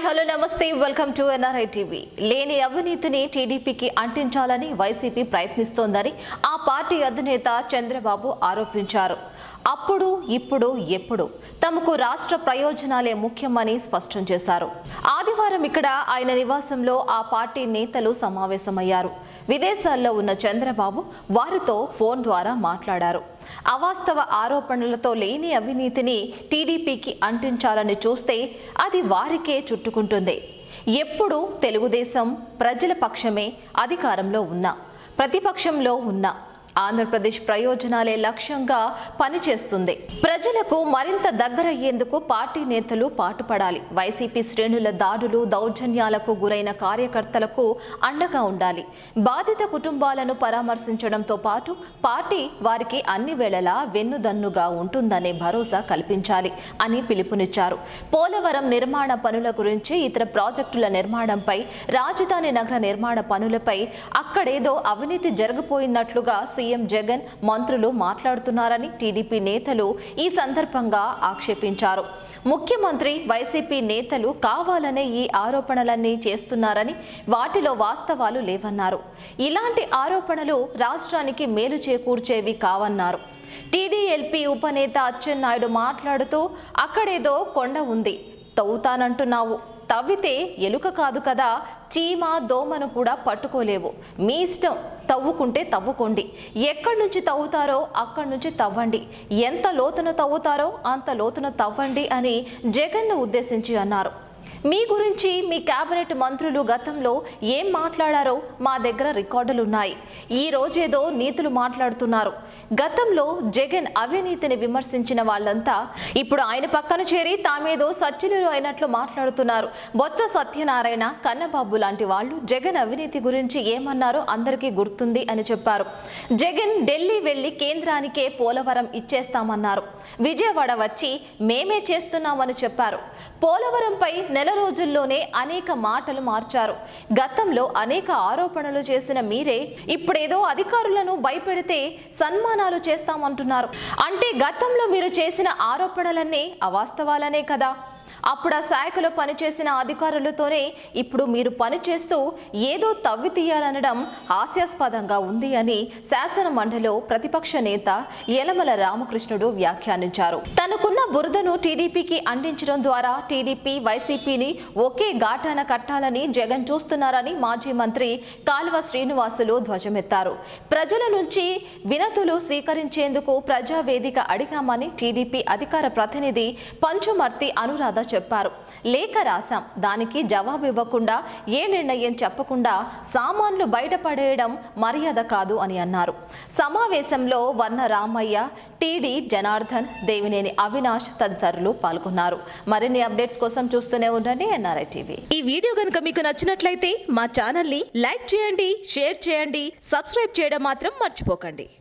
hello నమస్తే welcome to NRI TV లేని అవినీతిని టీడీపీకి అంటించాలని వైసీపీ ప్రయత్నిస్తోందని ఆ పార్టీ అధినేత చంద్రబాబు ఆరోపించారు అప్పుడు ఇప్పుడు ఎప్పుడు తమకు రాష్ట్ర ప్రయోజనాలే ముఖ్యమని స్పష్టం చేశారు ఆదివారం ఇక్కడ ఆయన నివాసంలో ఆ పార్టీ నేతలు సమావేశమయ్యారు విదేశాల్లో ఉన్న చంద్రబాబు వారితో ఫోన్ ద్వారా మాట్లాడారు అవాస్తవ ఆరోపణలతో లేని అవినీతిని టీడీపీకి అంటించాలని చూస్తే అది వారికే చుట్టుకుంటుంది ఎప్పుడు తెలుగుదేశం ప్రజల పక్షమే అధికారంలో ఉన్నా ప్రతిపక్షంలో ఉన్నా ఆంధ్రప్రదేశ్ ప్రయోజనాలే లక్ష్యంగా పనిచేస్తుంది ప్రజలకు మరింత దగ్గరయ్యేందుకు పార్టీ నేతలు పాటుపడాలి వైసీపీ శ్రేణుల దాడులు దౌర్జన్యాలకు గురైన కార్యకర్తలకు అండగా ఉండాలి బాధిత కుటుంబాలను పరామర్శించడంతో పాటు పార్టీ వారికి అన్ని వేళలా వెన్నుదన్నుగా ఉంటుందనే భరోసా కల్పించాలి అని పిలుపునిచ్చారు పోలవరం నిర్మాణ పనుల గురించి ఇతర ప్రాజెక్టుల నిర్మాణంపై రాజధాని నగర నిర్మాణ పనులపై అక్కడేదో అవినీతి జరగపోయినట్లుగా సీఎం జగన్ మంత్రులు మాట్లాడుతున్నారని టీడీపీ నేతలు ఈ సందర్భంగా ఆక్షేపించారు ముఖ్యమంత్రి వైసీపీ నేతలు కావాలనే ఈ ఆరోపణలన్నీ చేస్తున్నారని వాటిలో వాస్తవాలు లేవన్నారు ఇలాంటి ఆరోపణలు రాష్ట్రానికి మేలు చేకూర్చేవి కావన్నారు టీడీఎల్పీ ఉపనేత అచ్చెన్నాయుడు మాట్లాడుతూ అక్కడేదో కొండ ఉంది తవ్వుతానంటున్నావు తవ్వితే ఎలుక కాదు కదా చీమ దోమను కూడా పట్టుకోలేవు మీ ఇష్టం తవ్వుకుంటే తవ్వుకోండి ఎక్కడి నుంచి తవ్వుతారో అక్కడి నుంచి తవ్వండి ఎంత లోతున తవ్వుతారో అంత లోతున తవ్వండి అని జగన్ను ఉద్దేశించి అన్నారు మీ గురించి మీ కేబినెట్ మంత్రులు గతంలో ఏం మాట్లాడారో మా దగ్గర రికార్డులు ఉన్నాయి ఈ రోజేదో నీతులు మాట్లాడుతున్నారు గతంలో జగన్ అవినీతిని విమర్శించిన వాళ్ళంతా ఇప్పుడు ఆయన పక్కన చేరి తామేదో సచ్చిలులు అయినట్లు మాట్లాడుతున్నారు బొత్స సత్యనారాయణ కన్నబాబు లాంటి వాళ్ళు జగన్ అవినీతి గురించి ఏమన్నారో అందరికీ గుర్తుంది అని చెప్పారు జగన్ ఢిల్లీ వెళ్లి కేంద్రానికే పోలవరం ఇచ్చేస్తామన్నారు విజయవాడ వచ్చి మేమే చేస్తున్నామని చెప్పారు పోలవరంపై నెల రోజుల్లోనే అనేక మాటలు మార్చారు గతంలో అనేక ఆరోపణలు చేసిన మీరే ఇప్పుడేదో అధికారులను భయపెడితే సన్మానాలు చేస్తామంటున్నారు అంటే గతంలో మీరు చేసిన ఆరోపణలన్నీ అవాస్తవాలనే కదా అప్పుడు ఆ శాఖలో పనిచేసిన అధికారులతోనే ఇప్పుడు మీరు పనిచేస్తూ ఏదో తవ్వి తీయాలనడం హాస్యాస్పదంగా ఉంది అని శాసన మండలిలో ప్రతిపక్ష నేత యలమల రామకృష్ణుడు వ్యాఖ్యానించారు తనకున్న బురదను టీడీపీకి అందించడం ద్వారా టీడీపీ వైసీపీని ఒకే ఘాటాన కట్టాలని జగన్ చూస్తున్నారని మాజీ మంత్రి కాల్వ శ్రీనివాసులు ధ్వజమెత్తారు ప్రజల నుంచి వినతులు స్వీకరించేందుకు ప్రజావేదిక అడిగామని టీడీపీ అధికార ప్రతినిధి పంచుమర్తి అనురాధ చెప్పారు లేఖ రాశాం దానికి జవాబు ఇవ్వకుండా ఏ నిర్ణయం చెప్పకుండా సామాన్లు బయటపడేయడం మర్యాద కాదు అని అన్నారు సమావేశంలో వన్న రామయ్య టీడీ జనార్దన్ దేవినేని అవినాష్ తదితరులు పాల్గొన్నారు మరిన్ని అప్డేట్స్ కోసం చూస్తూనే ఉండండి ఎన్ఆర్ఐ టీవీ ఈ వీడియో గనుక మీకు నచ్చినట్లయితే మా ఛానల్ ని లైక్ చేయండి షేర్ చేయండి సబ్స్క్రైబ్ చేయడం మాత్రం మర్చిపోకండి